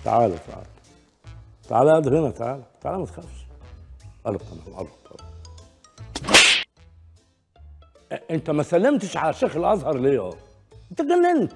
تعالى تعالى تعالى قد هنا تعالى تعالى ما تخافش قرب تمام قرب قرب أ- انت ما سلمتش على شيخ الازهر ليه يا انت جننت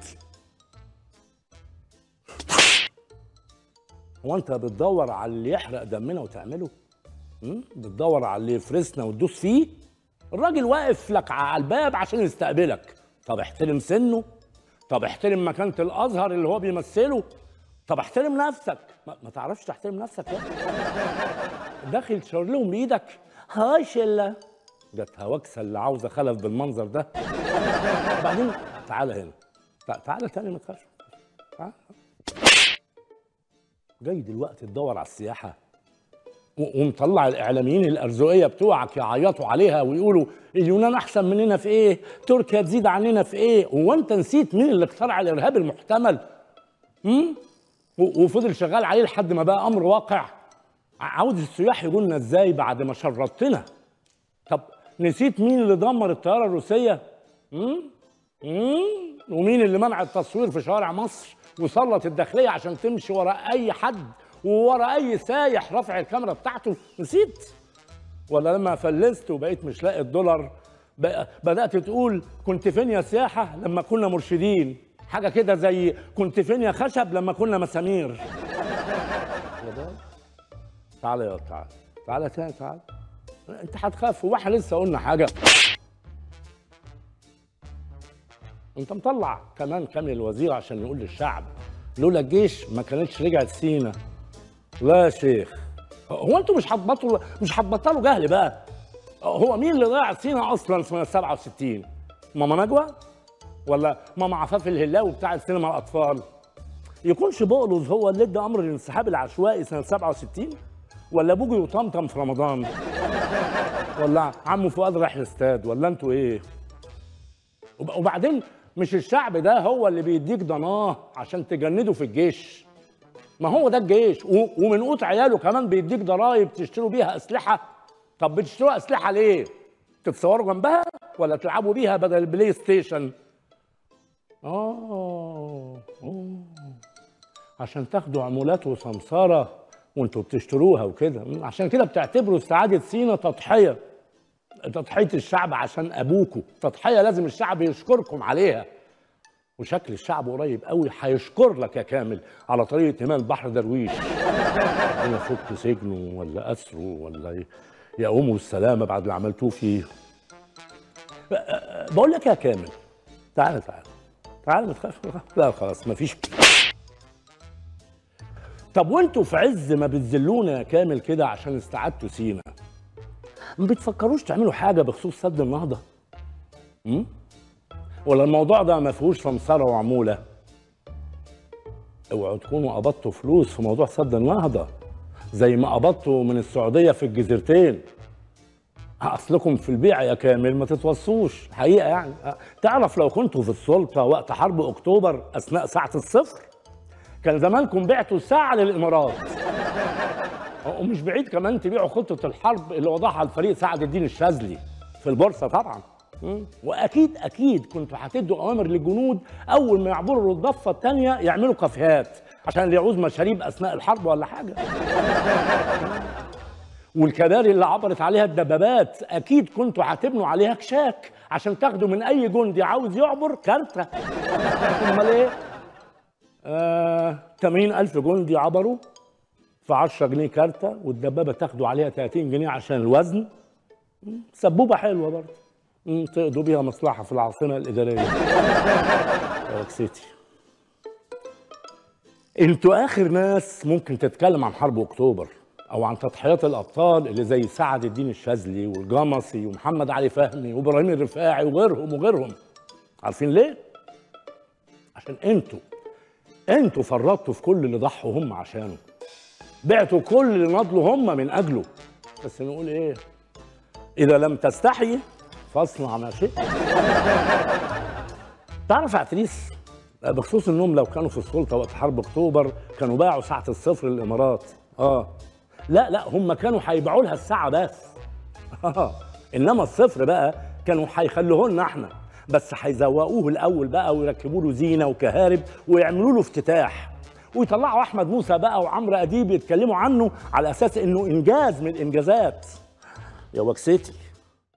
هو انت بتدور على اللي يحرق دمنا وتعمله م? بتدور على اللي يفرسنا وتدوس فيه الراجل واقف لك على الباب عشان يستقبلك طب احترم سنه طب احترم مكانة الازهر اللي هو بيمثله طب احترم نفسك ما, ما تعرفش تحترم نفسك يا داخل تشاور لهم بايدك هاي شله جت هواكسه اللي عاوزه خلف بالمنظر ده بعدين تعالى هنا تع- تعالى تاني ما تخافش تعالى. جاي دلوقتي تدور على السياحه و- ومطلع الاعلاميين الارزقيه بتوعك يعيطوا عليها ويقولوا اليونان احسن مننا في ايه؟ تركيا تزيد عننا في ايه؟ هو انت نسيت مين اللي اخترع الارهاب المحتمل؟ امم وفضل شغال عليه لحد ما بقى امر واقع ع- عاوز السياح يقول لنا ازاي بعد ما شرطنا طب نسيت مين اللي دمر الطياره الروسيه؟ امم امم ومين اللي منع التصوير في شوارع مصر وسلط الداخليه عشان تمشي ورا اي حد وورا اي سايح رافع الكاميرا بتاعته نسيت ولا لما فلست وبقيت مش لاقي الدولار بق- بدات تقول كنت فين يا سياحه لما كنا مرشدين حاجه كده زي كنت فين يا خشب لما كنا مسامير يا بابا، تعالى يا تعالى تعالى تاني تعالى انت هتخاف هو احنا لسه قلنا حاجه انت مطلع كمان كامل الوزير عشان يقول للشعب لولا الجيش ما كانتش رجعت سينا لا يا شيخ هو انتوا مش هتبطلوا مش هتبطلوا جهل بقى هو مين اللي ضيع سينا اصلا سنه 67 ماما نجوى ولا ماما عفاف الهلاوي بتاع سينما الاطفال يكونش بقلظ هو اللي ادى امر الانسحاب العشوائي سنه 67 ولا بوجي وطمطم في رمضان ولا عمو فؤاد رايح الاستاد ولا انتوا ايه وب- وبعدين مش الشعب ده هو اللي بيديك ضناه عشان تجنده في الجيش ما هو ده الجيش و- ومن قوت عياله كمان بيديك ضرايب تشتروا بيها اسلحه طب بتشتروا اسلحه ليه تتصوروا جنبها ولا تلعبوا بيها بدل البلاي ستيشن اه أوه. عشان تاخدوا عمولات وسمساره وانتوا بتشتروها وكده م، عشان كده بتعتبروا استعاده سينا تضحيه تضحيه الشعب عشان ابوكوا تضحيه لازم الشعب يشكركم عليها وشكل الشعب قريب قوي هيشكر لك يا كامل على طريقه ايمان بحر درويش ربنا يفك سجنه ولا اسره ولا ي- يقوموا بالسلامه بعد اللي عملتوه فيه بقول لك يا كامل تعالى تعالى تعالى ما تخافش لا خلاص مفيش طب وانتوا في عز ما بتذلونا يا كامل كده عشان استعدتوا سينا ما بتفكروش تعملوا حاجه بخصوص سد النهضه امم ولا الموضوع ده ما فيهوش سمسره وعموله اوعوا تكونوا قبضتوا فلوس في موضوع سد النهضه زي ما قبضتوا من السعوديه في الجزيرتين اصلكم في البيع يا كامل ما تتوصوش حقيقه يعني أه، تعرف لو كنتوا في السلطه وقت حرب اكتوبر اثناء ساعه الصفر كان زمانكم بعتوا ساعه للامارات ومش بعيد كمان تبيعوا خطه الحرب اللي وضعها الفريق سعد الدين الشاذلي في البورصه طبعا مم. واكيد اكيد كنتوا هتدوا اوامر للجنود اول ما يعبروا الضفه الثانيه يعملوا كافيهات عشان اللي يعوز مشاريب اثناء الحرب ولا حاجه والكباري اللي عبرت عليها الدبابات اكيد كنتوا هتبنوا عليها كشاك عشان تاخدوا من اي جندي عاوز يعبر كارته امال ايه آه 80000 جندي عبروا في 10 جنيه كارته والدبابه تاخدوا عليها 30 جنيه عشان الوزن مم، سبوبه حلوه برضه مم، تقضوا بيها مصلحه في العاصمه الاداريه نيويورك سيتي انتوا اخر ناس ممكن تتكلم عن حرب اكتوبر او عن تضحيات الابطال اللي زي سعد الدين الشاذلي والجمصي ومحمد علي فهمي وابراهيم الرفاعي وغيرهم وغيرهم عارفين ليه عشان انتوا انتوا فرطتوا في كل اللي ضحوا هم عشانه بعتوا كل اللي نضلوا هم من اجله بس نقول ايه اذا لم تستحي فاصنع ما شئت تعرف يا عتريس بخصوص انهم لو كانوا في السلطه وقت حرب اكتوبر كانوا باعوا ساعه الصفر للامارات اه لا لا هم كانوا هيبيعوا لها الساعه بس آه. انما الصفر بقى كانوا هيخلوه لنا احنا بس هيزوقوه الاول بقى ويركبوا له زينه وكهارب ويعملوا له افتتاح ويطلعوا احمد موسى بقى وعمرو اديب يتكلموا عنه على اساس انه انجاز من الانجازات يا وكستي